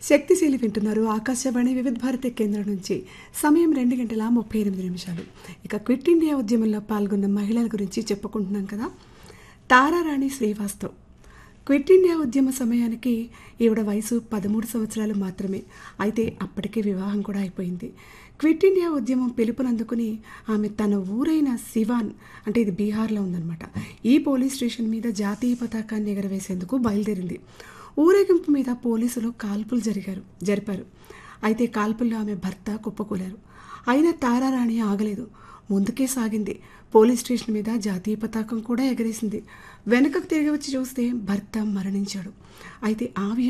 శక్తిశీలి వింటున్నారు ఆకాశవాణి వివిధ భారతి కేంద్రం నుంచి సమయం రెండు గంటల ముప్పై ఎనిమిది నిమిషాలు ఇక క్విట్ ఇండియా ఉద్యమంలో పాల్గొన్న మహిళల గురించి చెప్పుకుంటున్నాం కదా తారారాణి శ్రీవాస్తవ్ క్విట్ ఇండియా ఉద్యమ సమయానికి ఈవిడ వయసు పదమూడు సంవత్సరాలు మాత్రమే అయితే అప్పటికే వివాహం కూడా అయిపోయింది క్విట్ ఇండియా ఉద్యమం పిలుపునందుకుని ఆమె తన ఊరైన సివాన్ అంటే ఇది బీహార్లో ఉందన్నమాట ఈ పోలీస్ స్టేషన్ మీద జాతీయ పతాకాన్ని ఎగరవేసేందుకు బయలుదేరింది ఊరేగింపు మీద పోలీసులు కాల్పులు జరిగారు జరిపారు అయితే కాల్పుల్లో ఆమె భర్త కుప్పకూలారు అయినా తారారాణి ఆగలేదు ముందుకే సాగింది పోలీస్ స్టేషన్ మీద జాతీయ పతాకం కూడా ఎగరేసింది వెనుకకు తిరిగి వచ్చి చూస్తే భర్త మరణించాడు అయితే ఆ